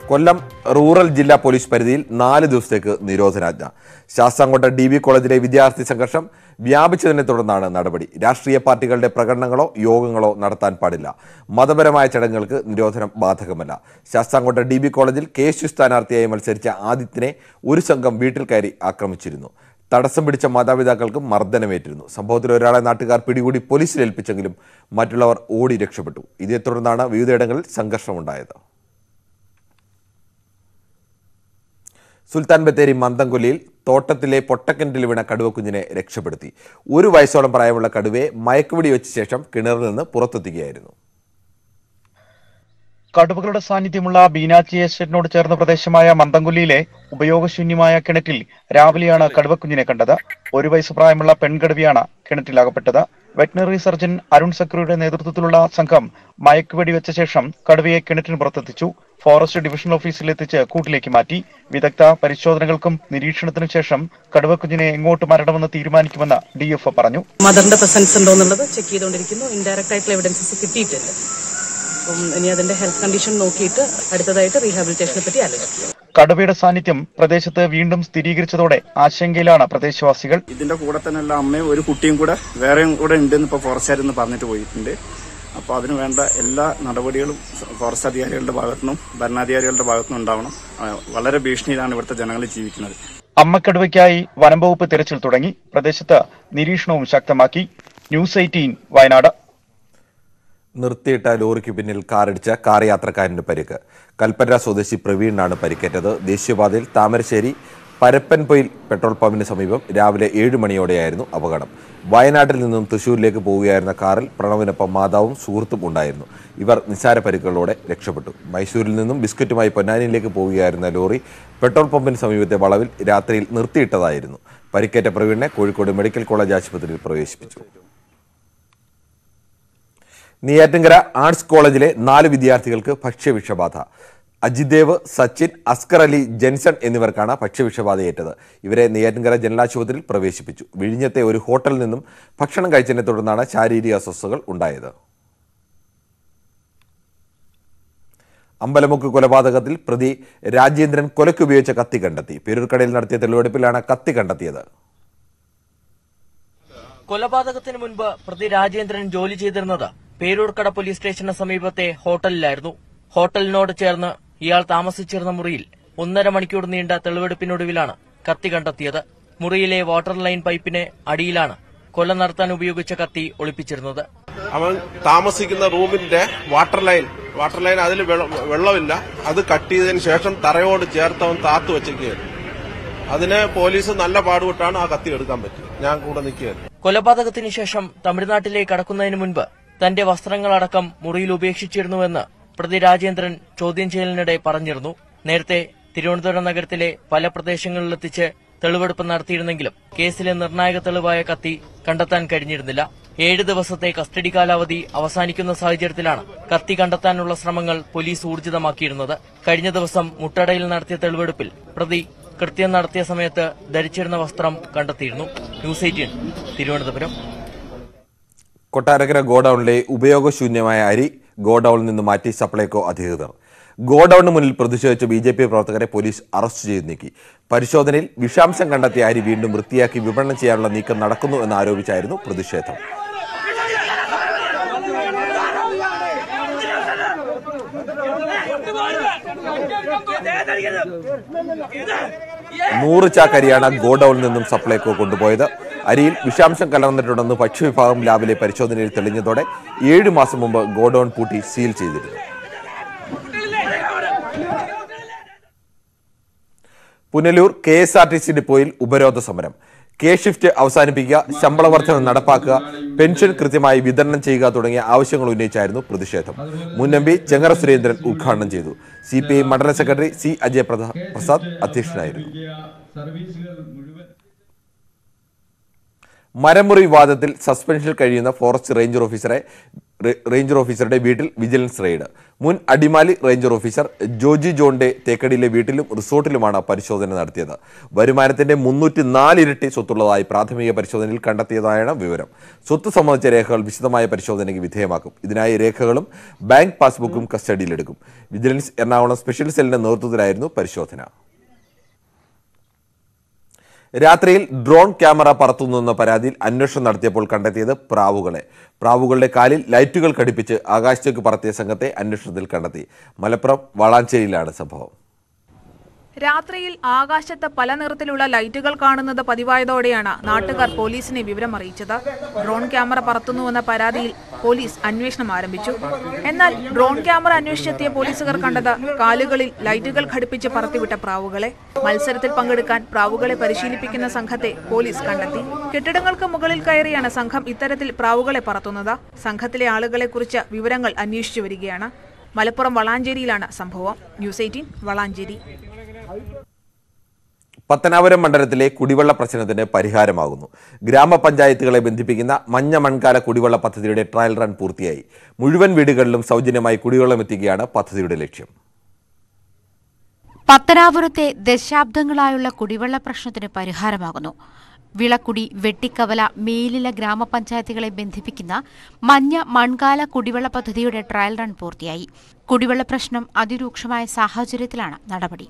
കൊല്ലം rural ജില്ലാ police പരിധിയിൽ നാല് ദിവസത്തേക്ക് നിരോധനാജ്ഞ ശാസ്താംകോട്ട ഡി ബി കോളേജിലെ വിദ്യാർത്ഥി സംഘർഷം വ്യാപിച്ചതിനെ തുടർന്നാണ് നടപടി രാഷ്ട്രീയ പാർട്ടികളുടെ പ്രകടനങ്ങളോ യോഗങ്ങളോ നടത്താൻ പാടില്ല മതപരമായ ചടങ്ങുകൾക്ക് നിരോധനം ബാധകമല്ല ശാസ്താംകോട്ട ഡി ബി കോളേജിൽ കെ എസ് യു സ്ഥാനാർത്ഥിയായി മത്സരിച്ച ആദിത്യനെ ഒരു സംഘം വീട്ടിൽ കയറി ആക്രമിച്ചിരുന്നു തടസ്സം പിടിച്ച മാതാപിതാക്കൾക്ക് മർദ്ദനമേറ്റിരുന്നു സംഭവത്തിൽ ഒരാളെ നാട്ടുകാർ പിടികൂടി പോലീസിൽ ഏൽപ്പിച്ചെങ്കിലും മറ്റുള്ളവർ ഓടി രക്ഷപ്പെട്ടു ഇതേ തുടർന്നാണ് വിവിധയിടങ്ങളിൽ സംഘർഷമുണ്ടായത് സുൽത്താൻ ബത്തേരി മന്തംകൊല്ലിയിൽ തോട്ടത്തിലെ പൊട്ടക്കിണറ്റിൽ വീണ കടുവക്കുഞ്ഞിനെ രക്ഷപ്പെടുത്തി ഒരു വയസ്സോളം പ്രായമുള്ള കടുവയെ മയക്കുപിടി വെച്ച ശേഷം കിണറിൽ നിന്ന് പുറത്തെത്തിക്കുകയായിരുന്നു കടുവകളുടെ സാന്നിധ്യമുള്ള ബീനാച്ചി എസ്റ്റേറ്റിനോട് ചേർന്ന പ്രദേശമായ മന്തംകുല്ലിയിലെ ഉപയോഗശൂന്യമായ കിണറ്റിൽ രാവിലെയാണ് കടുവക്കുഞ്ഞിനെ കണ്ടത് ഒരു വയസ്സ് പ്രായമുള്ള പെൺകടുവയാണ് കിണറ്റിലകപ്പെട്ടത് വെറ്റിനറി സർജൻ അരുൺ സക്രിയുടെ നേതൃത്വത്തിലുള്ള സംഘം മയക്കുവെടി വെച്ച ശേഷം കടുവയെ കിണറ്റിന് പുറത്തെത്തിച്ചു ഫോറസ്റ്റ് ഡിവിഷൻ ഓഫീസിൽ എത്തിച്ച് കൂട്ടിലേക്ക് മാറ്റി വിദഗ്ധ പരിശോധനകൾക്കും നിരീക്ഷണത്തിനും ശേഷം കടുവക്കുഞ്ഞിനെ എങ്ങോട്ട് മരണമെന്ന് തീരുമാനിക്കുമെന്ന് ഡി എഫ് പറഞ്ഞു മദറിന്റെ പ്രസൻസ് ഉണ്ടോ എന്നുള്ളത് ചെക്ക് ചെയ്തുകൊണ്ടിരിക്കുന്നു ഇൻഡയറക്റ്റ് ആയിട്ടുള്ള എവിഡൻസസ് കിട്ടിയിട്ടുണ്ട് അപ്പം ഇനി അതിന്റെ ഹെൽത്ത് കണ്ടീഷൻ നോക്കിയിട്ട് അടുത്തതായിട്ട് റീഹാബിലിറ്റേഷനെ പറ്റി ആലോചിക്കും കടുവയുടെ സാന്നിധ്യം പ്രദേശത്ത് വീണ്ടും സ്ഥിരീകരിച്ചതോടെ ആശങ്കയിലാണ് പ്രദേശവാസികൾ ഇതിന്റെ കൂടെ തന്നെയുള്ള അമ്മയും ഒരു കുട്ടിയും കൂടെ വേറെയും കൂടെ ഉണ്ടെന്ന് ഇപ്പോൾ ഫോറസ്റ്റുകാരെന്ന് പറഞ്ഞിട്ട് പോയിട്ടുണ്ട് അപ്പോൾ അതിന് വേണ്ട എല്ലാ നടപടികളും ഫോറസ്റ്റ് അധികാരികളുടെ ഭാഗത്തുനിന്നും ഭരണാധികാരികളുടെ ഭാഗത്തുനിന്നും ഉണ്ടാവണം ആ, വളരെ ഭീഷണിയിലാണ് ഇവിടുത്തെ ജനങ്ങൾ ജീവിക്കുന്നത് അമ്മക്കടുവയ്ക്കായി വനം വകുപ്പ് തിരച്ചിൽ തുടങ്ങി പ്രദേശത്ത് നിരീക്ഷണവും ശക്തമാക്കി ന്യൂസ് എയ്റ്റീൻ വയനാട് നിർത്തിയിട്ട ലോറിക്ക് പിന്നിൽ കാറിടിച്ച കാർ യാത്രക്കാരന്റെ പരിക്ക് കൽപ്പറ്റ സ്വദേശി പ്രവീണിനാണ് പരിക്കേറ്റത് ദേശീയപാതയിൽ താമരശ്ശേരി പരപ്പൻപൊയിൽ പെട്രോൾ പമ്പിന് സമീപം രാവിലെ ഏഴ് മണിയോടെയായിരുന്നു അപകടം വയനാട്ടിൽ നിന്നും തൃശൂരിലേക്ക് പോവുകയായിരുന്ന കാറിൽ പ്രണവിനൊപ്പം മാതാവും സുഹൃത്തും ഉണ്ടായിരുന്നു ഇവർ നിസ്സാര പരിക്കുകളോടെ രക്ഷപ്പെട്ടു മൈസൂരിൽ നിന്നും ബിസ്ക്കറ്റുമായി പൊന്നാനിയിലേക്ക് പോവുകയായിരുന്ന ലോറി പെട്രോൾ പമ്പിന് സമീപത്തെ വളവിൽ രാത്രിയിൽ നിർത്തിയിട്ടതായിരുന്നു പരിക്കേറ്റ പ്രവീണിനെ കോഴിക്കോട് മെഡിക്കൽ കോളേജ് ആശുപത്രിയിൽ പ്രവേശിപ്പിച്ചു നെയ്യാറ്റിൻകര ആർട്സ് കോളേജിലെ നാല് വിദ്യാർത്ഥികൾക്ക് ഭക്ഷ്യവിഷബാധ അജിദേവ് സച്ചിൻ അസ്കർ അലി ജെൻസൺ എന്നിവർക്കാണ് ഭക്ഷ്യവിഷബാധയേറ്റത് ഇവരെ നെയ്യാറ്റിൻകര ജനറൽ ആശുപത്രിയിൽ പ്രവേശിപ്പിച്ചു വിഴിഞ്ഞത്തെ ഒരു ഹോട്ടലിൽ നിന്നും ഭക്ഷണം കഴിച്ചതിനെ തുടർന്നാണ് ശാരീരിക അസ്വസ്ഥതകൾ ഉണ്ടായത് അമ്പലമുക്ക് കൊലപാതകത്തിൽ പ്രതി രാജേന്ദ്രൻ കൊലയ്ക്കുപയോഗിച്ച കത്തി കണ്ടെത്തി പേരൂർക്കടയിൽ നടത്തിയ തെളിവെടുപ്പിലാണ് കത്തി കണ്ടെത്തിയത് കൊലപാതകത്തിന് മുൻപ് പ്രതി രാജേന്ദ്രൻ ജോലി ചെയ്തിരുന്നത് പേരൂർക്കട പോലീസ് സ്റ്റേഷന് സമീപത്തെ ഹോട്ടലിലായിരുന്നു ഹോട്ടലിനോട് ചേർന്ന് ഇയാൾ താമസിച്ചിരുന്ന മുറിയിൽ ഒന്നര മണിക്കൂർ നീണ്ട തെളിവെടുപ്പിനൊടുവിലാണ് കത്തി കണ്ടെത്തിയത് മുറിയിലെ വാട്ടർ ലൈൻ പൈപ്പിന് അടിയിലാണ് കൊല നടത്താൻ ഉപയോഗിച്ച കത്തി ഒളിപ്പിച്ചിരുന്നത് അവൻ താമസിക്കുന്ന റൂമിന്റെ വാട്ടർ ലൈൻ വാട്ടർ ലൈൻ അതിൽ വെള്ളമില്ല അത് കട്ട് ചെയ്തതിന് ശേഷം തറയോട് ചേർത്ത് അവൻ താത്തു വെച്ചേക്കുകയായിരുന്നു അതിന് പോലീസ് നല്ല പാടുപെട്ടാണ് ആ കത്തി എടുക്കാൻ പറ്റിയത് ഞാൻ കൂടെ നിൽക്കുകയായിരുന്നു കൊലപാതകത്തിന് ശേഷം തമിഴ്നാട്ടിലേക്ക് കടക്കുന്നതിന് മുൻപ് തന്റെ വസ്ത്രങ്ങളടക്കം മുറിയിൽ ഉപേക്ഷിച്ചിരുന്നുവെന്ന് പ്രതി രാജേന്ദ്രൻ ചോദ്യം ചെയ്യലിനിടെ പറഞ്ഞിരുന്നു നേരത്തെ തിരുവനന്തപുരം നഗരത്തിലെ പല പ്രദേശങ്ങളിലെത്തിച്ച് തെളിവെടുപ്പ് നടത്തിയിരുന്നെങ്കിലും കേസിലെ നിർണായക തെളിവായ കത്തി കണ്ടെത്താൻ കഴിഞ്ഞിരുന്നില്ല ഏഴ് ദിവസത്തെ കസ്റ്റഡി കാലാവധി അവസാനിക്കുന്ന സാഹചര്യത്തിലാണ് കത്തി കണ്ടെത്താനുള്ള ശ്രമങ്ങൾ പോലീസ് ഊർജിതമാക്കിയിരുന്നത് കഴിഞ്ഞ ദിവസം മുട്ടടയിൽ നടത്തിയ തെളിവെടുപ്പിൽ പ്രതി കൃത്യം നടത്തിയ സമയത്ത് ധരിച്ചിരുന്ന വസ്ത്രം കണ്ടെത്തിയിരുന്നു ന്യൂസ് എയ്റ്റീൻ തിരുവനന്തപുരം കൊട്ടാരക്കര ഗോഡൌണിലെ ഉപയോഗശൂന്യമായ അരി ഗോഡൌണിൽ നിന്ന് മാറ്റി സപ്ലൈകോ അധികൃതർ ഗോഡൌണിന് മുന്നിൽ പ്രതിഷേധിച്ച ബി ജെ പി പ്രവർത്തകരെ പോലീസ് അറസ്റ്റ് ചെയ്ത് നീക്കി പരിശോധനയിൽ വിഷാംശം കണ്ടെത്തിയ അരി വീണ്ടും വൃത്തിയാക്കി വിപണനം ചെയ്യാനുള്ള നീക്കം നടക്കുന്നു എന്ന് ആരോപിച്ചായിരുന്നു പ്രതിഷേധം നൂറ് ചാക്ക് അരിയാണ് ഗോഡൌണിൽ നിന്നും സപ്ലൈകോ കൊണ്ടുപോയത് അരിയിൽ വിഷാംശം കലർന്നിട്ടുണ്ടെന്ന് ഭക്ഷ്യവിഭാഗം ലാബിലെ പരിശോധനയിൽ തെളിഞ്ഞതോടെ ഏഴ് മാസം മുമ്പ് ഗോഡൌൺ പൂട്ടി സീൽ ചെയ്തിരുന്നു Punalur K S R T C ഡിപ്പോയിൽ ഉപരോധ സമരം കെ ഷിഫ്റ്റ് അവസാനിപ്പിക്കുക ശമ്പള വർധന നടപ്പാക്കുക പെൻഷൻ കൃത്യമായി വിതരണം ചെയ്യുക തുടങ്ങിയ ആവശ്യങ്ങൾ ഉന്നയിച്ചായിരുന്നു പ്രതിഷേധം മുൻ എം പി ചെങ്ങറ സുരേന്ദ്രൻ ഉദ്ഘാടനം ചെയ്തു സി പി ഐ മണ്ഡലം സെക്രട്ടറി സി അജയ് പ്രതാ- പ്രസാദ് അധ്യക്ഷനായിരുന്നു മരമുറി വിവാദത്തിൽ സസ്പെൻഷനിൽ കഴിയുന്ന ഫോറസ്റ്റ് റേഞ്ചർ ഓഫീസറെ റേ- റേഞ്ചർ ഓഫീസറുടെ വീട്ടിൽ വിജിലൻസ് റെയ്ഡ് മുൻ അടിമാലി റേഞ്ചർ ഓഫീസർ ജോജി ജോണിന്റെ തേക്കടിയിലെ വീട്ടിലും റിസോർട്ടിലുമാണ് പരിശോധന നടത്തിയത് വരുമാനത്തിന്റെ മുന്നൂറ്റി നാല് ഇരട്ടി സ്വത്തുള്ളതായി പ്രാഥമിക പരിശോധനയിൽ കണ്ടെത്തിയതായാണ് വിവരം സ്വത്ത് സംബന്ധിച്ച രേഖകൾ വിശദമായ പരിശോധനയ്ക്ക് വിധേയമാക്കും ഇതിനായി രേഖകളും ബാങ്ക് പാസ്ബുക്കും കസ്റ്റഡിയിലെടുക്കും വിജിലൻസ് എറണാകുളം സ്പെഷ്യൽ സെല്ലിന്റെ നേതൃത്വത്തിലായിരുന്നു പരിശോധന രാത്രിയിൽ ഡ്രോൺ ക്യാമറ പറത്തുന്നുവെന്ന പരാതിയിൽ അന്വേഷണം നടത്തിയപ്പോൾ കണ്ടെത്തിയത് പ്രാവുകളെ പ്രാവുകളുടെ കാലിൽ ലൈറ്റുകൾ ഘടിപ്പിച്ച് ആകാശത്തേക്ക് പറത്തിയ സംഘത്തെ അന്വേഷണത്തിൽ കണ്ടെത്തി മലപ്പുറം വളാഞ്ചേരിയിലാണ് സംഭവം രാത്രിയിൽ ആകാശത്ത് പല നിറത്തിലുള്ള ലൈറ്റുകൾ കാണുന്നത് പതിവായതോടെയാണ് നാട്ടുകാർ പോലീസിനെ വിവരം അറിയിച്ചത് ഡ്രോൺ ക്യാമറ പറത്തുന്നുവെന്ന പരാതിയിൽ പോലീസ് അന്വേഷണം ആരംഭിച്ചു എന്നാൽ ഡ്രോൺ ക്യാമറ അന്വേഷിച്ചെത്തിയ പോലീസുകാർ കണ്ടത് കാലുകളിൽ ലൈറ്റുകൾ ഘടിപ്പിച്ച് പറത്തിവിട്ട പ്രാവുകളെ മത്സരത്തിൽ പങ്കെടുക്കാൻ പ്രാവുകളെ പരിശീലിപ്പിക്കുന്ന സംഘത്തെ പോലീസ് കണ്ടെത്തി കെട്ടിടങ്ങൾക്ക് മുകളിൽ കയറിയാണ് സംഘം ഇത്തരത്തിൽ പ്രാവുകളെ പറത്തുന്നത് സംഘത്തിലെ ആളുകളെക്കുറിച്ച് വിവരങ്ങൾ അന്വേഷിച്ചു വരികയാണ് മലപ്പുറം വളാഞ്ചേരിയിലാണ് സംഭവം ന്യൂസ് എയ്റ്റീൻ വളാഞ്ചേരി പത്തനാപുരം മണ്ഡലത്തിലെ കുടിവെള്ള പ്രശ്നത്തിന് പരിഹാരമാകുന്നു ഗ്രാമപഞ്ചായത്തുകളെ ബന്ധിപ്പിക്കുന്ന മഞ്ഞ മൺകാല കുടിവെള്ള പദ്ധതിയുടെ ട്രയൽ റൺ പൂർത്തിയായി മുഴുവൻ വീടുകളിലും സൗജന്യമായി കുടിവെള്ളം എത്തിക്കുകയാണ് പദ്ധതിയുടെ ലക്ഷ്യം പത്തനാപുരത്തെ ദശാബ്ദങ്ങളായുള്ള കുടിവെള്ള പ്രശ്നത്തിന് പരിഹാരമാകുന്നു വിളക്കുടി വെട്ടിക്കവല മേലില ഗ്രാമപഞ്ചായത്തുകളെ ബന്ധിപ്പിക്കുന്ന മഞ്ഞ മൺകാല കുടിവെള്ള പദ്ധതിയുടെ ട്രയൽ റൺ പൂർത്തിയായി കുടിവെള്ള പ്രശ്നം അതിരൂക്ഷമായ സാഹചര്യത്തിലാണ് നടപടി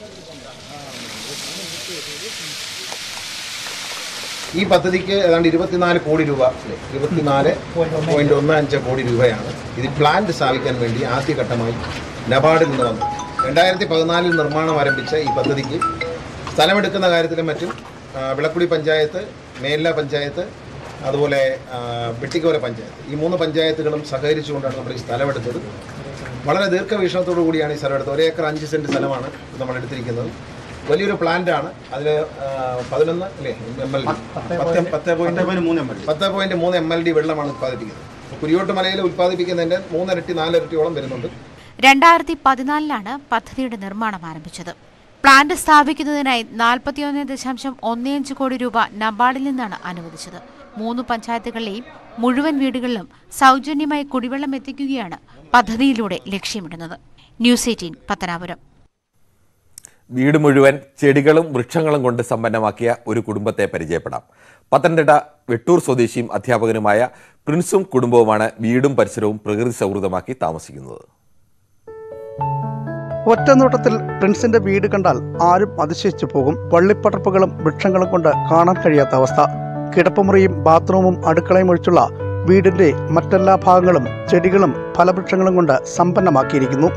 ഈ പദ്ധതിക്ക് ഏതാണ്ട് ഇരുപത്തിനാല് കോടി രൂപ അല്ലേ? ഇരുപത്തിനാല് പോയിന്റ് ഒന്ന് അഞ്ച് കോടി രൂപയാണ് ഇത് പ്ലാന്റ് സ്ഥാപിക്കാൻ വേണ്ടി ആദ്യഘട്ടമായി നബാർഡിൽ നിന്ന് വന്നു രണ്ടായിരത്തി പതിനാലിൽ നിർമ്മാണം ആരംഭിച്ച ഈ പദ്ധതിക്ക് സ്ഥലമെടുക്കുന്ന കാര്യത്തിലും മറ്റും ആ, വിളക്കുടി പഞ്ചായത്ത് മേല്ല പഞ്ചായത്ത് അതുപോലെ ആ, വെട്ടിക്കോല പഞ്ചായത്ത് ഈ മൂന്ന് പഞ്ചായത്തുകളും സഹകരിച്ചുകൊണ്ടാണ് നമ്മൾ ഈ സ്ഥലമെടുത്തത് വളരെ ദീർഘവീക്ഷണത്തോടു കൂടിയാണ് ഈ സ്ഥലം എടുത്തത് ഒരു ഏക്കർ അഞ്ച് സെൻറ്റ് സ്ഥലമാണ് നമ്മൾ എടുത്തിരിക്കുന്നത് വലിയൊരു പ്ലാന്റ് ആണ് അതിൽ പതിനൊന്ന് അല്ലേ എം എൽ ഡി പത്ത് പോയിന്റ് മൂന്ന് എം എൽ ഡി പത്ത് പോയിന്റ് മൂന്ന് എം എൽ ഡി വെള്ളമാണ് ഉത്പാദിപ്പിക്കുന്നത് കുരിയോട്ട് മലയിൽ ഉത്പാദിപ്പിക്കുന്നതിൻ്റെ മൂന്നിരട്ടി നാലിരട്ടിയോളം വരുന്നുണ്ട് രണ്ടായിരത്തി പതിനാലിലാണ് പദ്ധതിയുടെ നിർമ്മാണം ആരംഭിച്ചത് പ്ലാന്റ് സ്ഥാപിക്കുന്നതിനായി നാൽപ്പത്തിയൊന്ന് ദശാംശം ഒന്നേയഞ്ച് കോടി രൂപ നബാർഡിൽ നിന്നാണ് അനുവദിച്ചത് മൂന്ന് പഞ്ചായത്തുകളിലെയും മുഴുവൻ വീടുകളിലും സൗജന്യമായി കുടിവെള്ളം എത്തിക്കുകയാണ് പദ്ധതിയിലൂടെ ലക്ഷ്യമിടുന്നത് ന്യൂസ് എയ്റ്റീൻ പത്തനാപുരം വീട് മുഴുവൻ ചെടികളും വൃക്ഷങ്ങളും കൊണ്ട് സമ്പന്നമാക്കിയ ഒരു കുടുംബത്തെ പരിചയപ്പെടാം പത്തനംതിട്ട വെട്ടൂർ സ്വദേശിയും അധ്യാപകനുമായ പ്രിൻസും കുടുംബവുമാണ് വീടും പരിസരവും പ്രകൃതി സൗഹൃദമാക്കി താമസിക്കുന്നത് ഒറ്റനോട്ടത്തിൽ പ്രിൻസിന്റെ വീട് കണ്ടാൽ ആരും അതിശയിച്ചു പോകും വള്ളിപ്പടർപ്പുകളും വൃക്ഷങ്ങളും കൊണ്ട് കാണാൻ കഴിയാത്ത അവസ്ഥ കിടപ്പുമുറിയും ബാത്റൂമും അടുക്കളയും ഒഴിച്ചുള്ള വീടിന്റെ മറ്റെല്ലാ ഭാഗങ്ങളും ചെടികളും ഫലവൃക്ഷങ്ങളും കൊണ്ട് സമ്പന്നമാക്കിയിരിക്കുന്നു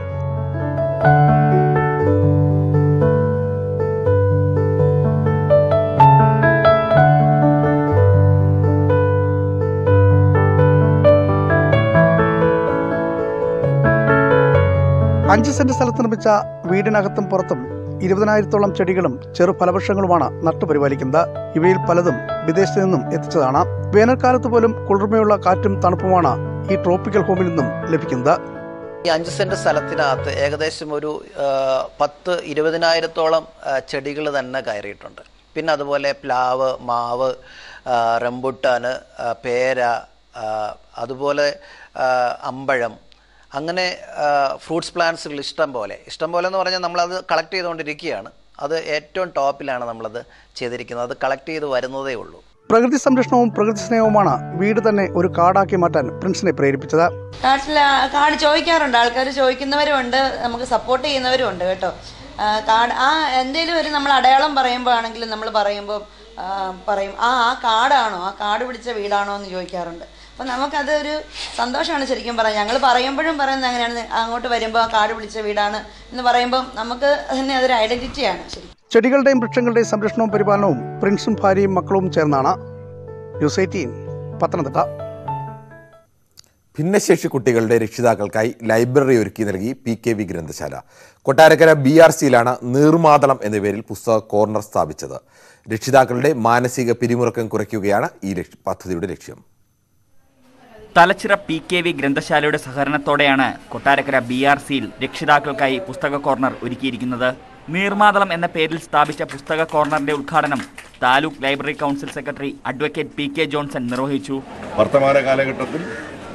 അഞ്ച് സെന്റ് സ്ഥലത്ത് നിർമ്മിച്ച വീടിനകത്തും പുറത്തും ഇരുപതിനായിരത്തോളം ചെടികളും ചെറു ഫലവൃക്ഷങ്ങളുമാണ് നട്ടുപരിപാലിക്കുന്നത് ഇവയിൽ പലതും വിദേശത്ത് നിന്നും എത്തിച്ചതാണ് വേനൽക്കാലത്ത് പോലും കുളിർമയുള്ള കാറ്റും തണുപ്പുമാണ് ഈ ട്രോപ്പിക്കൽ ഹോമിൽ നിന്നും ലഭിക്കുന്നത് ഈ അഞ്ച് സെന്റ് സ്ഥലത്തിനകത്ത് ഏകദേശം ഒരു ആ, പത്ത് ഇരുപതിനായിരത്തോളം ചെടികൾ തന്നെ കയറിയിട്ടുണ്ട് പിന്നെ അതുപോലെ പ്ലാവ് മാവ് ആ, റംബുട്ടാന് ആ, പേര ആ, അതുപോലെ ആ, അമ്പഴം അങ്ങനെ ഫ്രൂട്ട്സ് പ്ലാന്റ്സുകൾ ഇഷ്ടം പോലെ ഇഷ്ടം പോലെ എന്ന് പറഞ്ഞാൽ നമ്മളത് കളക്ട് ചെയ്തുകൊണ്ടിരിക്കുകയാണ് അത് ഏറ്റവും ടോപ്പിലാണ് നമ്മളത് ചെയ്തിരിക്കുന്നത് അത് കളക്ട് ചെയ്ത് വരുന്നതേ ഉള്ളൂ പ്രകൃതി സംരക്ഷണവും പ്രകൃതി സ്നേഹവുമാണ് വീട് തന്നെ ഒരു കാടാക്കി മാറ്റാൻ പ്രിൻസിനെ പ്രേരിപ്പിച്ചത് കാട്ടിൽ കാർഡ് ചോദിക്കാറുണ്ട് ആൾക്കാർ ചോദിക്കുന്നവരും ഉണ്ട് നമുക്ക് സപ്പോർട്ട് ചെയ്യുന്നവരും ഉണ്ട് കേട്ടോ ആ, കാർഡ് ആ എന്തെങ്കിലും ഒരു നമ്മൾ അടയാളം പറയുമ്പോൾ ആണെങ്കിലും നമ്മൾ പറയുമ്പോൾ ആ, പറയും ആ ആ കാർഡാണോ ആ കാർഡ് പിടിച്ച വീടാണോ എന്ന് ചോദിക്കാറുണ്ട് അപ്പം നമുക്കതൊരു സന്തോഷമാണ് ശരിക്കും പറയാം ഞങ്ങൾ പറയുമ്പോഴും പറയുന്നത് അങ്ങനെയാണ് അങ്ങോട്ട് വരുമ്പോൾ ആ കാർഡ് പിടിച്ച വീടാണ് എന്ന് പറയുമ്പോൾ നമുക്ക് തന്നെ അതൊരു ഐഡൻറ്റിറ്റിയാണ് ശരി ചെടികളുടെയും വൃക്ഷങ്ങളുടെയും സംരക്ഷണവും പരിപാലനവും പ്രിൻസും ഭാര്യയും മക്കളും ചേർന്നാണ് ന്യൂസ് എയ്റ്റീൻ പത്തനംതിട്ട ഭിന്നശേഷി കുട്ടികളുടെ രക്ഷിതാക്കൾക്കായി ലൈബ്രറി ഒരുക്കി നൽകി പി കെ വി ഗ്രന്ഥശാല കൊട്ടാരക്കര ബി ആർ സിയിലാണ് നീർമാതളം എന്ന പേരിൽ പുസ്തക കോർണർ സ്ഥാപിച്ചത് രക്ഷിതാക്കളുടെ മാനസിക പിരിമുറുക്കം കുറയ്ക്കുകയാണ് ഈ ലക്ഷ്യ- പദ്ധതിയുടെ ലക്ഷ്യം തലച്ചിറ പി കെ വി ഗ്രന്ഥശാലയുടെ സഹകരണത്തോടെയാണ് കൊട്ടാരക്കര ബി ആർ സിയിൽ രക്ഷിതാക്കൾക്കായി പുസ്തക കോർണർ ഒരുക്കിയിരിക്കുന്നത് നീർമാതളം എന്ന പേരിൽ സ്ഥാപിച്ച പുസ്തക കോർണറിന്റെ ഉദ്ഘാടനം taluk library council secretary advocate P K Johnson നിർവഹിച്ചു വർത്തമാന കാലഘട്ടത്തിൽ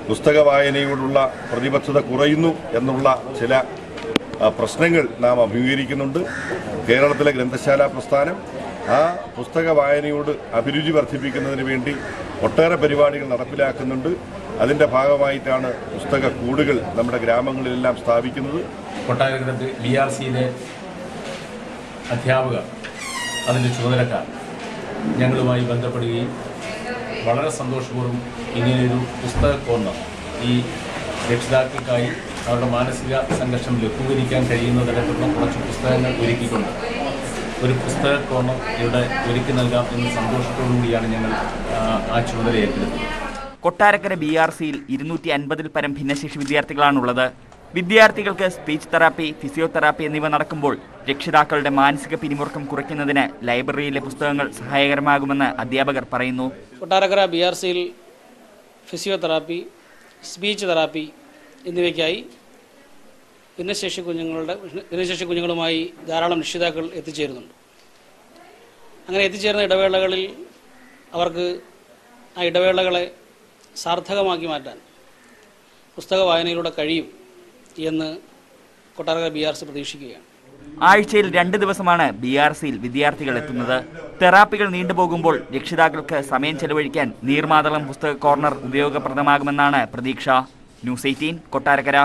പുസ്തക വായനയോടുള്ള പ്രതിബദ്ധത കുറയുന്നു എന്നുള്ള ചില ആ, പ്രശ്നങ്ങൾ നാം അഭിമുഖീകരിക്കുന്നുണ്ട് കേരളത്തിലെ ഗ്രന്ഥശാല പ്രസ്ഥാനം ആ പുസ്തക വായനയോട് അഭിരുചി വർദ്ധിപ്പിക്കുന്നതിന് വേണ്ടി ഒട്ടേറെ പരിപാടികൾ നടപ്പിലാക്കുന്നുണ്ട് അതിൻ്റെ ഭാഗമായിട്ടാണ് പുസ്തക കൂടുകൾ നമ്മുടെ ഗ്രാമങ്ങളിലെല്ലാം സ്ഥാപിക്കുന്നത് കൊട്ടാരക്കരത്ത് ബി ആർ സിയിലെ അധ്യാപകർ അതിൻ്റെ ചുമതലക്കാർ ഞങ്ങളുമായി ബന്ധപ്പെടുകയും വളരെ സന്തോഷപൂർവ്വം ഇങ്ങനെയൊരു പുസ്തക കോർണർ ഈ രക്ഷിതാക്കൾക്കായി അവരുടെ മാനസിക സംഘർഷം ലഘൂകരിക്കാൻ കഴിയുന്ന തരത്തിലുള്ള കുറച്ച് പുസ്തകങ്ങൾ ഒരുക്കിക്കൊണ്ട് ഒരു പുസ്തക കോർണർ ഇവിടെ ഒരുക്കി നൽകാം എന്ന സന്തോഷത്തോടു കൂടിയാണ് ഞങ്ങൾ ആ, ആ ചുമതല ഏറ്റെടുത്തത് കൊട്ടാരക്കര ബി ആർ സിയിൽ ഇരുന്നൂറ്റി അൻപതിൽ പരം ഭിന്നശേഷി വിദ്യാർത്ഥികളാണുള്ളത് വിദ്യാർത്ഥികൾക്ക് സ്പീച്ച് തെറാപ്പി ഫിസിയോതെറാപ്പി എന്നിവ നടക്കുമ്പോൾ രക്ഷിതാക്കളുടെ മാനസിക പിരിമുറുക്കം കുറയ്ക്കുന്നതിന് ലൈബ്രറിയിലെ പുസ്തകങ്ങൾ സഹായകരമാകുമെന്ന് അധ്യാപകർ പറയുന്നു കൊട്ടാരക്കര ബി ആർ സിയിൽ ഫിസിയോതെറാപ്പി സ്പീച്ച് തെറാപ്പി എന്നിവയ്ക്കായി ഭിന്നശേഷി കുഞ്ഞുങ്ങളുടെ ഭിന്നശേഷി കുഞ്ഞുങ്ങളുമായി ധാരാളം രക്ഷിതാക്കൾ എത്തിച്ചേരുന്നുണ്ട് അങ്ങനെ എത്തിച്ചേരുന്ന ഇടവേളകളിൽ അവർക്ക് ആ ഇടവേളകളെ സാർത്ഥകമാക്കി മാറ്റാൻ പുസ്തക വായനയിലൂടെ കഴിയും എന്ന് കൊട്ടാരക്കര ബി ആർ സി പ്രതീക്ഷിക്കുകയാണ് ആഴ്ചയിൽ രണ്ട് ദിവസമാണ് ബി ആർ സിയിൽ വിദ്യാർത്ഥികൾ എത്തുന്നത് തെറാപ്പികൾ നീണ്ടുപോകുമ്പോൾ രക്ഷിതാക്കൾക്ക് സമയം ചെലവഴിക്കാൻ നീർമാതളം പുസ്തക കോർണർ ഉപയോഗപ്രദമാകുമെന്നാണ് പ്രതീക്ഷ ന്യൂസ് എയ്റ്റീൻ കൊട്ടാരക്കര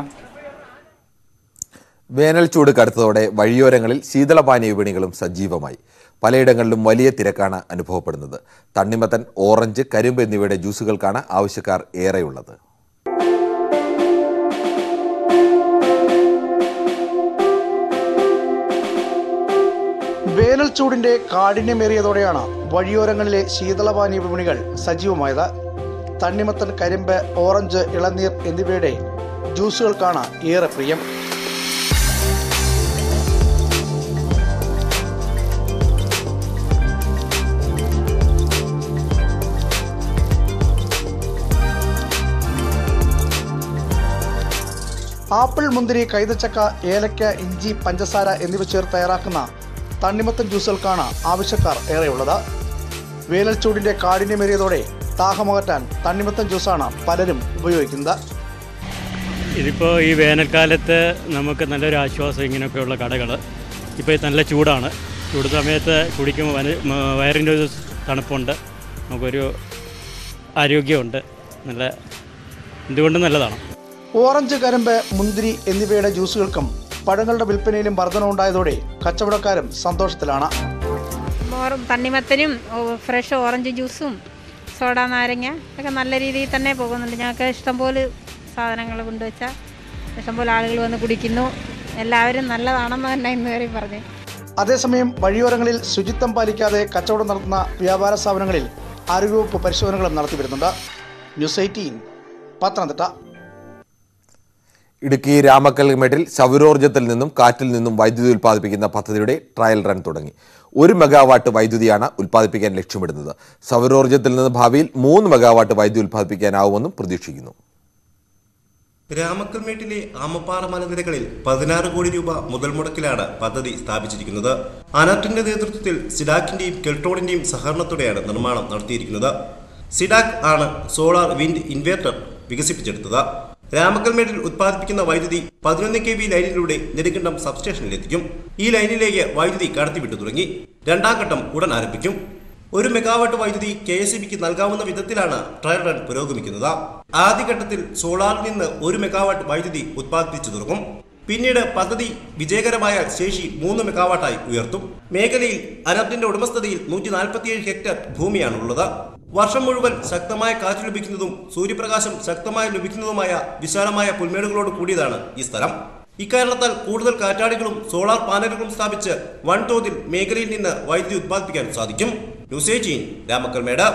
വേനൽ ചൂട് കടുത്തതോടെ വഴിയോരങ്ങളിൽ ശീതളപാനീയ വിപണികളും സജീവമായി പലയിടങ്ങളിലും വലിയ തിരക്കാണ് അനുഭവപ്പെടുന്നത് തണ്ണിമത്തൻ ഓറഞ്ച് കരിമ്പ് എന്നിവയുടെ ജ്യൂസുകൾക്കാണ് ആവശ്യക്കാർ ഏറെയുള്ളത് വേനൽ ചൂടിന്റെ കാഠിന്യമേറിയതോടെയാണ് വഴിയോരങ്ങളിലെ ശീതളപാനീയ വിപണികൾ സജീവമായത് തണ്ണിമത്തൻ കരിമ്പ് ഓറഞ്ച് ഇളനീർ എന്നിവയുടെ ജ്യൂസുകൾക്കാണ് ഏറെ പ്രിയം ആപ്പിൾ മുന്തിരി കൈതച്ചക്ക ഏലക്ക ഇഞ്ചി പഞ്ചസാര എന്നിവ ചേർത്ത് തയ്യാറാക്കുന്ന തണ്ണിമത്തൻ ജ്യൂസുകൾക്കാണ് ആവശ്യക്കാർ ഏറെയുള്ളത് വേനൽ ചൂടിന്റെ കാഠിന്യമേറിയതോടെ ദാഹമകറ്റാൻ തണ്ണിമത്തൻ ജ്യൂസാണ് പലരും ഉപയോഗിക്കുന്നത് ഇതിപ്പോൾ ഈ വേനൽക്കാലത്ത് നമുക്ക് നല്ലൊരു ആശ്വാസം ഇങ്ങനെയൊക്കെയുള്ള കടകൾ ഇപ്പോൾ നല്ല ചൂടാണ് ചൂട് സമയത്ത് കുടിക്കുമ്പോൾ വന- മ- വയറിൻ്റെ ഒരു തണുപ്പുണ്ട് നമുക്കൊരു ആരോഗ്യമുണ്ട് നല്ല എന്തുകൊണ്ടും നല്ലതാണ് ഓറഞ്ച് കരിമ്പ് മുന്തിരി എന്നിവയുടെ ജ്യൂസുകൾക്കും പഴങ്ങളുടെ വിൽപ്പനയിലും വർധനവുണ്ടായതോടെ കച്ചവടക്കാരും സന്തോഷത്തിലാണ് ഓറ- തണ്ണിമത്തനും ഓ- ഫ്രഷ് ഓറഞ്ച് ജ്യൂസും സോഡ നാരങ്ങ ഒക്കെ നല്ല രീതിയിൽ തന്നെ പോകുന്നുണ്ട് ഞങ്ങൾക്ക് ഇഷ്ടംപോലെ സാധനങ്ങൾ കൊണ്ടുവച്ചാൽ ഇഷ്ടംപോലെ ആളുകൾ വന്ന് കുടിക്കുന്നു എല്ലാവരും നല്ലതാണെന്ന് തന്നെ ഇന്ന് വരെ പറഞ്ഞു അതേസമയം വഴിയോരങ്ങളിൽ ശുചിത്വം പാലിക്കാതെ കച്ചവടം നടത്തുന്ന വ്യാപാര സ്ഥാപനങ്ങളിൽ ആരോഗ്യവകുപ്പ് പരിശോധനകളും നടത്തി വരുന്നുണ്ട് ന്യൂസ് എയ്റ്റീൻ പത്തനംതിട്ട ഇടുക്കി രാമക്കൽമേട്ടിൽ സൗരോർജ്ജത്തിൽ നിന്നും കാറ്റിൽ നിന്നും വൈദ്യുതി ഉൽപ്പാദിപ്പിക്കുന്ന പദ്ധതിയുടെ ട്രയൽ റൺ തുടങ്ങി ഒരു മെഗാവാട്ട് വൈദ്യുതിയാണ് ഉൽപ്പാദിപ്പിക്കാൻ ലക്ഷ്യമിടുന്നത് സൗരോർജ്ജത്തിൽ നിന്ന് ഭാവിയിൽ മൂന്ന് മെഗാവാട്ട് വൈദ്യുതി ഉൽപ്പാദിപ്പിക്കാനാവുമെന്നും പ്രതീക്ഷിക്കുന്നു രാമക്കൽമേട്ടിലെ ആമപ്പാറ മലനിരകളിൽ പതിനാറ് കോടി രൂപ മുതൽ മുടക്കിലാണ് പദ്ധതി സ്ഥാപിച്ചിരിക്കുന്നത് അനർട്ടിന്റെ നേതൃത്വത്തിൽ സിഡാക്കിന്റെയും കെൽട്രോണിന്റെയും സഹകരണത്തോടെയാണ് നിർമ്മാണം നടത്തിയിരിക്കുന്നത് സിഡാക് ആണ് സോളാർ വിൻഡ് ഇൻവേർട്ടർ വികസിപ്പിച്ചെടുത്തത് രാമക്കൽമേട്ടിൽ ഉത്പാദിപ്പിക്കുന്ന വൈദ്യുതി പതിനൊന്ന് കെ വി ലൈനിലൂടെ നെടുങ്കണ്ടം സബ്സ്റ്റേഷനിലെത്തിക്കും ഈ ലൈനിലേക്ക് വൈദ്യുതി കടത്തിവിട്ടു തുടങ്ങി രണ്ടാം ഘട്ടം ഉടൻ ആരംഭിക്കും ഒരു മെഗാവാട്ട് വൈദ്യുതി കെ എസ് ബിക്ക് നൽകാവുന്ന വിധത്തിലാണ് ട്രയൽ റൺ പുരോഗമിക്കുന്നത് ആദ്യഘട്ടത്തിൽ സോളാറിൽ നിന്ന് ഒരു മെഗാവാട്ട് വൈദ്യുതി ഉത്പാദിപ്പിച്ചു തുടങ്ങും പിന്നീട് പദ്ധതി വിജയകരമായാൽ ശേഷി മൂന്ന് മെഗാവാട്ടായി ഉയർത്തും മേഖലയിൽ അനർട്ടിന്റെ ഉടമസ്ഥതയിൽ നൂറ്റി നാൽപ്പത്തിയേഴ് ഹെക്ടർ ഭൂമിയാണുള്ളത് വർഷം മുഴുവൻ ശക്തമായ കാറ്റ് ലഭിക്കുന്നതും സൂര്യപ്രകാശം ശക്തമായി ലഭിക്കുന്നതുമായ വിശാലമായ പുൽമേടുകളോട് കൂടിയതാണ് ഈ സ്ഥലം ഇക്കാരണത്താൽ കൂടുതൽ കാറ്റാടികളും സോളാർ പാനലുകളും സ്ഥാപിച്ച് വൻതോതിൽ മേഖലയിൽ നിന്ന് വൈദ്യുതി ഉത്പാദിപ്പിക്കാൻ സാധിക്കും ന്യൂസ് എയ്റ്റീൻ രാമക്കൽമേട്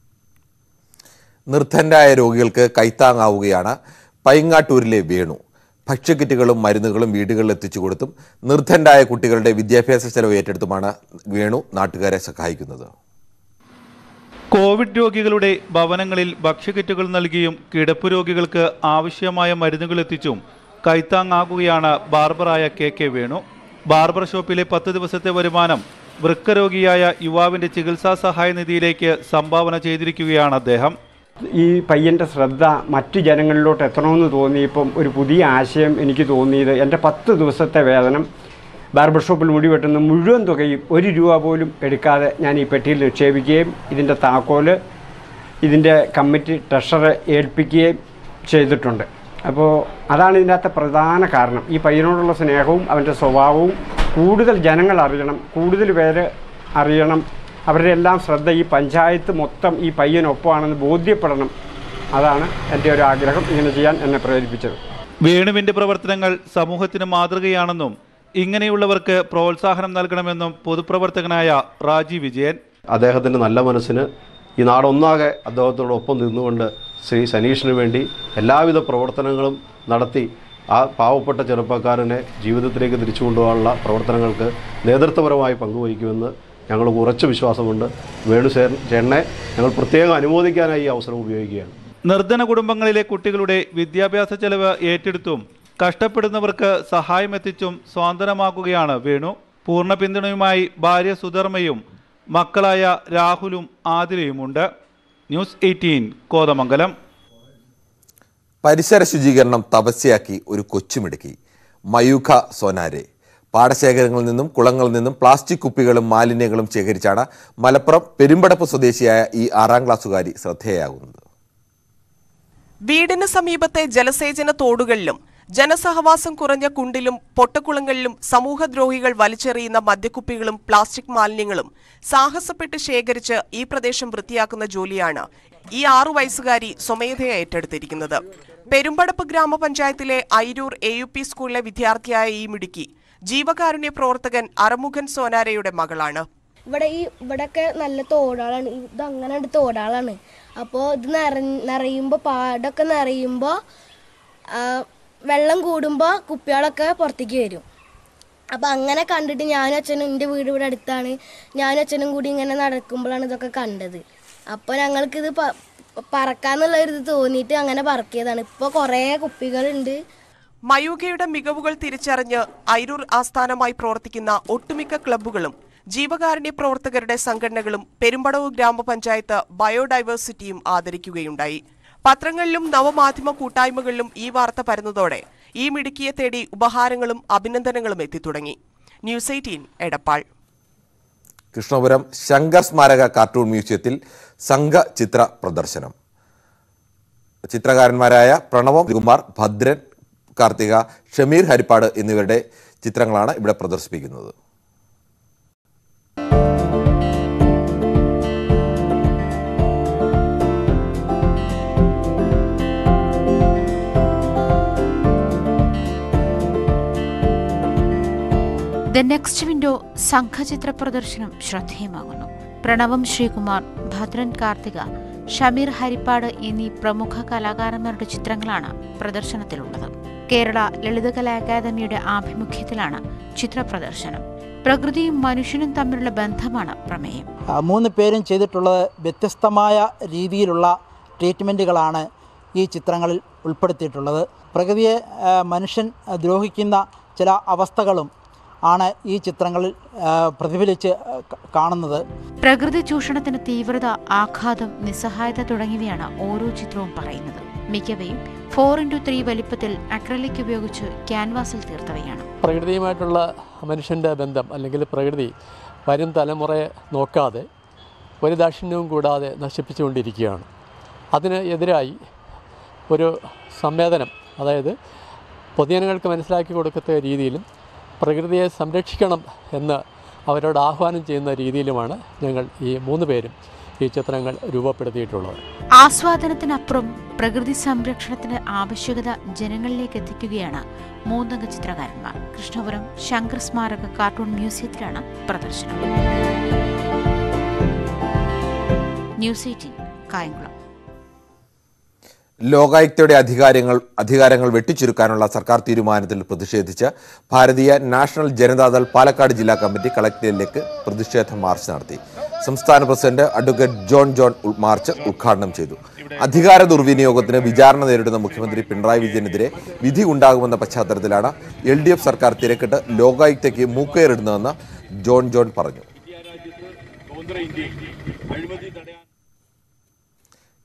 നിർദ്ധരായ രോഗികൾക്ക് കൈത്താങ്ങാവുകയാണ് പൈങ്ങാട്ടൂരിലെ വേണു ഭക്ഷ്യക്കിറ്റുകളും മരുന്നുകളും വീടുകളിൽ എത്തിച്ചു കൊടുത്തും നിർദ്ധരായ കുട്ടികളുടെ വിദ്യാഭ്യാസ ചെലവ് ഏറ്റെടുത്തുമാണ് വേണു നാട്ടുകാരെ സഹായിക്കുന്നത് കോവിഡ് രോഗികളുടെ ഭവനങ്ങളിൽ ഭക്ഷ്യക്കിറ്റുകൾ നൽകിയും കിടപ്പ് രോഗികൾക്ക് ആവശ്യമായ മരുന്നുകൾ എത്തിച്ചും കൈത്താങ്ങാകുകയാണ് ബാർബറായ കെ കെ വേണു ബാർബർ ഷോപ്പിലെ പത്ത് ദിവസത്തെ വരുമാനം വൃക്കരോഗിയായ യുവാവിന്റെ ചികിത്സാ സഹായ നിധിയിലേക്ക് സംഭാവന ചെയ്തിരിക്കുകയാണ് അദ്ദേഹം ഈ പയ്യൻ്റെ ശ്രദ്ധ മറ്റു ജനങ്ങളിലോട്ട് എത്തണമെന്ന് തോന്നിയപ്പം ഒരു പുതിയ ആശയം എനിക്ക് തോന്നിയത് എൻ്റെ പത്ത് ദിവസത്തെ വേതനം ബാർബർ ഷോപ്പിൽ മുടി വെട്ടുന്ന മുഴുവൻ തുകയും ഒരു രൂപ പോലും എടുക്കാതെ ഞാൻ ഈ പെട്ടിയിൽ നിക്ഷേപിക്കുകയും ഇതിൻ്റെ താക്കോല് ഇതിൻ്റെ കമ്മിറ്റി ട്രഷറെ ഏൽപ്പിക്കുകയും ചെയ്തിട്ടുണ്ട് അപ്പോൾ അതാണ് ഇതിനകത്തെ പ്രധാന കാരണം ഈ പയ്യനോടുള്ള സ്നേഹവും അവൻ്റെ സ്വഭാവവും കൂടുതൽ ജനങ്ങൾ അറിയണം കൂടുതൽ പേര് അറിയണം അവരുടെ എല്ലാം ശ്രദ്ധ ഈ പഞ്ചായത്ത് മൊത്തം ഈ പയ്യനൊപ്പമാണെന്ന് ബോധ്യപ്പെടണം അതാണ് എൻ്റെ ഒരു ആഗ്രഹം ഇങ്ങനെ ചെയ്യാൻ എന്നെ പ്രേരിപ്പിച്ചത് വേണുവിന്റെ പ്രവർത്തനങ്ങൾ സമൂഹത്തിന് മാതൃകയാണെന്നും ഇങ്ങനെയുള്ളവർക്ക് പ്രോത്സാഹനം നൽകണമെന്നും പൊതുപ്രവർത്തകനായ റാജി വിജയൻ അദ്ദേഹത്തിൻ്റെ നല്ല മനസ്സിന് ഈ നാടൊന്നാകെ അദ്ദേഹത്തോടൊപ്പം നിന്നുകൊണ്ട് ശ്രീ സനീഷിന് വേണ്ടി എല്ലാവിധ പ്രവർത്തനങ്ങളും നടത്തി ആ പാവപ്പെട്ട ചെറുപ്പക്കാരനെ ജീവിതത്തിലേക്ക് തിരിച്ചു കൊണ്ടുപോകാനുള്ള പ്രവർത്തനങ്ങൾക്ക് നേതൃത്വപരമായി പങ്കുവഹിക്കുമെന്ന് ഞങ്ങൾക്ക് ഉറച്ച വിശ്വാസമുണ്ട് വേണു ചേ- ചേട്ടനെ ഞങ്ങൾ പ്രത്യേകം അനുമോദിക്കാനായി ഈ അവസരം ഉപയോഗിക്കുകയാണ് നിർധന കുടുംബങ്ങളിലെ കുട്ടികളുടെ വിദ്യാഭ്യാസ ചെലവ് ഏറ്റെടുത്തും കഷ്ടപ്പെടുന്നവർക്ക് സഹായമെത്തിച്ചും സ്വാതന്ത്ര്യമാക്കുകയാണ് വേണു പൂർണ്ണ പിന്തുണയുമായി ഭാര്യ സുധർമ്മയും മക്കളായ രാഹുലും ആതിരയുമുണ്ട് ന്യൂസ് എയ്റ്റീൻ കോതമംഗലം പരിസര ശുചീകരണം തപസ്യയാക്കി ഒരു കൊച്ചുമിടുക്കി മയൂഖ സോനാരെ പാടശേഖരങ്ങളിൽ നിന്നും കുളങ്ങളിൽ നിന്നും പ്ലാസ്റ്റിക് കുപ്പികളും മാലിന്യങ്ങളും ശേഖരിച്ചാണ് മലപ്പുറം പെരുമ്പടപ്പ് സ്വദേശിയായ ഈ ആറാം ക്ലാസ്സുകാരി ശ്രദ്ധേയാകുന്നത് വീടിന് സമീപത്തെ ജലസേചന തോടുകളിലും ജനസഹവാസം കുറഞ്ഞ കുണ്ടിലും പൊട്ടക്കുളങ്ങളിലും സമൂഹദ്രോഹികൾ വലിച്ചെറിയുന്ന മദ്യക്കുപ്പികളും പ്ലാസ്റ്റിക് മാലിന്യങ്ങളും സാഹസപ്പെട്ട് ശേഖരിച്ച് ഈ പ്രദേശം വൃത്തിയാക്കുന്ന ജോലിയാണ് ഈ ആറു വയസ്സുകാരി സ്വമേധയ ഏറ്റെടുത്തിരിക്കുന്നത് പെരുമ്പടപ്പ് ഗ്രാമപഞ്ചായത്തിലെ ഐരൂർ എ യു പി സ്കൂളിലെ വിദ്യാർത്ഥിയായ ഈ മിടുക്കി ജീവകാരുണ്യ പ്രവർത്തകൻ അറമുഖൻ സോനാരയുടെ മകളാണ് ഇവിടെ ഈ ഇവിടെയൊക്കെ നല്ല തോടാളാണ് ഇത് അങ്ങനെ ഉണ്ട് തോടാളാണ് അപ്പോൾ ഇത് നിറ നിറയുമ്പോൾ പാടൊക്കെ നിറയുമ്പോൾ വെള്ളം കൂടുമ്പോൾ കുപ്പികളൊക്കെ പുറത്തേക്ക് വരും അപ്പോൾ അങ്ങനെ കണ്ടിട്ട് ഞാനും അച്ഛനും എൻ്റെ വീട് ഇവിടെ അടുത്താണ് ഞാനും അച്ഛനും കൂടി ഇങ്ങനെ നടക്കുമ്പോഴാണ് ഇതൊക്കെ കണ്ടത് അപ്പോൾ ഞങ്ങൾക്കിത് പ പറക്കാന്നുള്ള ഒരു ഇത് തോന്നിയിട്ട് അങ്ങനെ പറക്കിയതാണ് ഇപ്പോൾ കുറേ കുപ്പികളുണ്ട് മയൂഖയുടെ മികവുകൾ തിരിച്ചറിഞ്ഞ് ഐരൂർ ആസ്ഥാനമായി പ്രവർത്തിക്കുന്ന ഒട്ടുമിക്ക ക്ലബ്ബുകളും ജീവകാരുണ്യ പ്രവർത്തകരുടെ സംഘടനകളും പെരുമ്പടവ് ഗ്രാമപഞ്ചായത്ത് ബയോഡൈവേഴ്സിറ്റിയും ആദരിക്കുകയുണ്ടായി പത്രങ്ങളിലും നവമാധ്യമ കൂട്ടായ്മകളിലും ഈ വാർത്ത പരന്നതോടെ ഈ മിടുക്കിയെ തേടി ഉപഹാരങ്ങളും അഭിനന്ദനങ്ങളും എത്തിത്തുടങ്ങി ന്യൂസ് എയ്റ്റീൻ എടപ്പാൾ കൃഷ്ണപുരം ശങ്കർ സ്മാരക കാർട്ടൂൺ മ്യൂസിയത്തിൽ സംഘ ചിത്ര പ്രദർശനം ചിത്രകാരന്മാരായ പ്രണവം കുമാർ ഭദ്രൻ കാർത്തിക ഷമീർ ഹരിപ്പാട് എന്നിവരുടെ ചിത്രങ്ങളാണ് ഇവിടെ പ്രദർശിപ്പിക്കുന്നത് ദ നെക്സ്റ്റ് വിൻഡോ സംഘചിത്ര പ്രദർശനം ശ്രദ്ധേയമാകുന്നു പ്രണവം ശ്രീകുമാർ ഭദ്രൻ കാർത്തിക ഷമീർ ഹരിപ്പാട് എന്നീ പ്രമുഖ കലാകാരന്മാരുടെ ചിത്രങ്ങളാണ് പ്രദർശനത്തിലുള്ളത് കേരള ലളിതകലാ അക്കാദമിയുടെ ആഭിമുഖ്യത്തിലാണ് ചിത്ര പ്രദർശനം പ്രകൃതിയും മനുഷ്യനും തമ്മിലുള്ള ബന്ധമാണ് പ്രമേയം ആ, മൂന്ന് പേരും ചെയ്തിട്ടുള്ളത് വ്യത്യസ്തമായ രീതിയിലുള്ള ട്രീറ്റ്മെൻറ്റുകളാണ് ഈ ചിത്രങ്ങളിൽ ഉൾപ്പെടുത്തിയിട്ടുള്ളത് പ്രകൃതിയെ ആ, മനുഷ്യൻ ആ, ദ്രോഹിക്കുന്ന ചില അവസ്ഥകളും ആണ് ഈ ചിത്രങ്ങളിൽ ആ, പ്രതിഫലിച്ച് ആ, ക- കാണുന്നത് പ്രകൃതി ചൂഷണത്തിന് തീവ്രത ആഘാതം നിസ്സഹായത തുടങ്ങിയവയാണ് ഓരോ ചിത്രവും പറയുന്നത് മിക്കവയും ഫോർ ഇൻറ്റു ത്രീ വലിപ്പത്തിൽ അക്രലിക് ഉപയോഗിച്ച് ക്യാൻവാസിൽ തീർത്തവയാണ് പ്രകൃതിയുമായിട്ടുള്ള മനുഷ്യൻ്റെ ബന്ധം അല്ലെങ്കിൽ പ്രകൃതി വരും തലമുറയെ നോക്കാതെ ഒരു ദാക്ഷിണ്യവും കൂടാതെ നശിപ്പിച്ചുകൊണ്ടിരിക്കുകയാണ് അതിന് എതിരായി ഒരു സംവേദനം അതായത് പൊതുജനങ്ങൾക്ക് മനസ്സിലാക്കി കൊടുക്കത്തക്ക രീതിയിലും പ്രകൃതിയെ സംരക്ഷിക്കണം എന്ന് അവരോട് ആഹ്വാനം ചെയ്യുന്ന രീതിയിലുമാണ് ഞങ്ങൾ ഈ മൂന്ന് പേരും ഈ ചിത്രങ്ങൾ രൂപപ്പെടുത്തിയിട്ടുള്ളത് ആസ്വാദനത്തിനപ്പുറം പ്രകൃതി സംരക്ഷണത്തിന് ആവശ്യകത ജനങ്ങളിലേക്ക് എത്തിക്കുകയാണ് മൂന്നംഗ ചിത്രകാരന്മാർ കൃഷ്ണപുരം ശങ്കർ സ്മാരക കാർട്ടൂൺ മ്യൂസിയത്തിലാണ് പ്രദർശനം ന്യൂസ് എയ്റ്റീൻ കായംകുളം ലോകായുക്തയുടെ അധികാരങ്ങൾ അധികാരങ്ങൾ വെട്ടിച്ചുരുക്കാനുള്ള സർക്കാർ തീരുമാനത്തിൽ പ്രതിഷേധിച്ച് ഭാരതീയ നാഷണൽ ജനതാദൾ പാലക്കാട് ജില്ലാ കമ്മിറ്റി കളക്ടറേറ്റിലേക്ക് പ്രതിഷേധ മാർച്ച് നടത്തി സംസ്ഥാന പ്രസിഡന്റ് അഡ്വക്കേറ്റ് ജോൺ ജോൺ ഉൾ- മാർച്ച് ഉദ്ഘാടനം ചെയ്തു അധികാര ദുർവിനിയോഗത്തിന് വിചാരണ നേരിടുന്ന മുഖ്യമന്ത്രി പിണറായി വിജയനെതിരെ വിധി ഉണ്ടാകുമെന്ന പശ്ചാത്തലത്തിലാണ് എൽ ഡി എഫ് സർക്കാർ തിരക്കിട്ട് ലോകായുക്തയ്ക്ക് മൂക്കയറിടുന്നതെന്ന് ജോൺ ജോൺ പറഞ്ഞു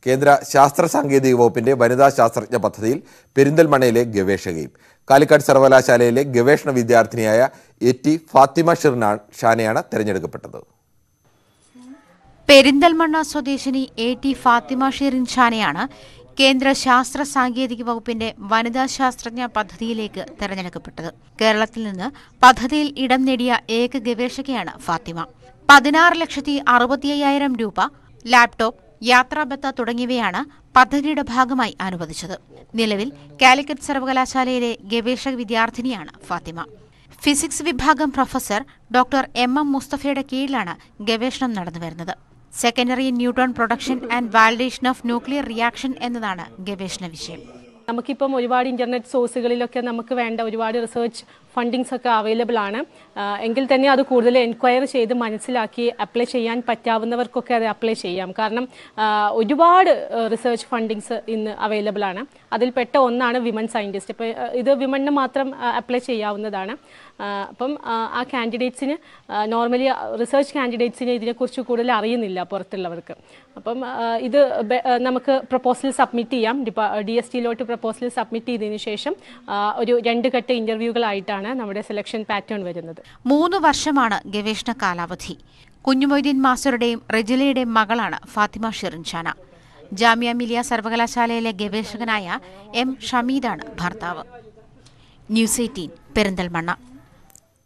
കേന്ദ്ര ശാസ്ത്ര സാങ്കേതിക വകുപ്പിന്റെ വനിതാ ശാസ്ത്രജ്ഞ പദ്ധതിയിൽ പെരിന്തൽമണ്ണയിലെ ഗവേഷകയും കാലിക്കറ്റ് സർവകലാശാലയിലെ ഗവേഷണ വിദ്യാർത്ഥിനിയായ എ ടി ഫാത്തിമ ഷിർനാൻ ഷാനെയാണ് തെരഞ്ഞെടുക്കപ്പെട്ടത് പെരിന്തൽമണ്ണ സ്വദേശിനി എ ടി ഫാത്തിമ ഷെറിൻ ഷാനെയാണ് കേന്ദ്ര ശാസ്ത്ര സാങ്കേതിക വകുപ്പിന്റെ വനിതാ ശാസ്ത്രജ്ഞ പദ്ധതിയിലേക്ക് തെരഞ്ഞെടുക്കപ്പെട്ടത് കേരളത്തിൽ നിന്ന് പദ്ധതിയിൽ ഇടം നേടിയ ഏക ഗവേഷകയാണ് ഫാത്തിമ പതിനാറ് ലക്ഷത്തി അറുപത്തി അയ്യായിരം രൂപ ലാപ്ടോപ്പ് യാത്രാബത്ത തുടങ്ങിയവയാണ് പദ്ധതിയുടെ ഭാഗമായി അനുവദിച്ചത് നിലവിൽ കാലിക്കറ്റ് സർവകലാശാലയിലെ ഗവേഷക വിദ്യാർത്ഥിനിയാണ് ഫാത്തിമ ഫിസിക്സ് വിഭാഗം പ്രൊഫസർ ഡോക്ടർ എം എം മുസ്തഫയുടെ കീഴിലാണ് ഗവേഷണം നടന്നുവരുന്നത് secondary neutron production and validation of nuclear reaction എന്നതാണ് ഗവേഷണ വിഷയം നമുക്കിപ്പം ഒരുപാട് ഇൻ്റർനെറ്റ് സോഴ്സുകളിലൊക്കെ നമുക്ക് വേണ്ട ഒരുപാട് റിസർച്ച് ഫണ്ടിങ്സ് ഒക്കെ അവൈലബിൾ ആണ് ആ, എങ്കിൽ തന്നെ അത് കൂടുതൽ എൻക്വയറി ചെയ്ത് മനസ്സിലാക്കി അപ്ലൈ ചെയ്യാൻ പറ്റാവുന്നവർക്കൊക്കെ അത് അപ്ലൈ ചെയ്യാം കാരണം ആ, ഒരുപാട് റിസർച്ച് ഫണ്ടിങ്സ് ഇന്ന് അവൈലബിൾ ആണ് അതിൽപ്പെട്ട ഒന്നാണ് വിമൻ സയൻറ്റിസ്റ്റ് ഇപ്പോൾ ഇത് വിമണിന് മാത്രം അപ്ലൈ ചെയ്യാവുന്നതാണ് ആ, അപ്പം ആ, ആ കാൻഡിഡേറ്റ്സിന് നോർമലി റിസർച്ച് കാൻഡിഡേറ്റ്സിന് ഇതിനെക്കുറിച്ച് കൂടുതൽ അറിയുന്നില്ല പുറത്തുള്ളവർക്ക് അപ്പം ആ, ഇത് ബെ- ആ, നമുക്ക് പ്രപ്പോസൽ സബ്മിറ്റ് ചെയ്യാം ഡി എസ് ടിയിലോട്ട് പ്രപ്പോസൽ സബ്മിറ്റ് ചെയ്തതിന് ശേഷം ആ, ഒരു രണ്ട് ഘട്ട ഇൻ്റർവ്യൂകളായിട്ടാണ് നമ്മുടെ സെലക്ഷൻ പാറ്റേൺ വരുന്നത് മൂന്ന് വർഷമാണ് ഗവേഷണ കാലാവധി കുഞ്ഞുമൊയ്തീൻ മാസ്റ്ററുടെയും റെജിലയുടെയും മകളാണ് ഫാത്തിമ ഷിറിൻഷാന ജാമിയ മിലിയ സർവകലാശാലയിലെ ഗവേഷകനായ എം ഷമീദാണ് ഭർത്താവ് ന്യൂസ് എയ്റ്റീൻ പെരിന്തൽമണ്ണ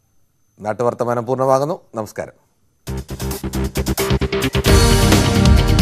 നാട്ടുവർത്തമാനം പൂർണ്ണമാകുന്നു നമസ്കാരം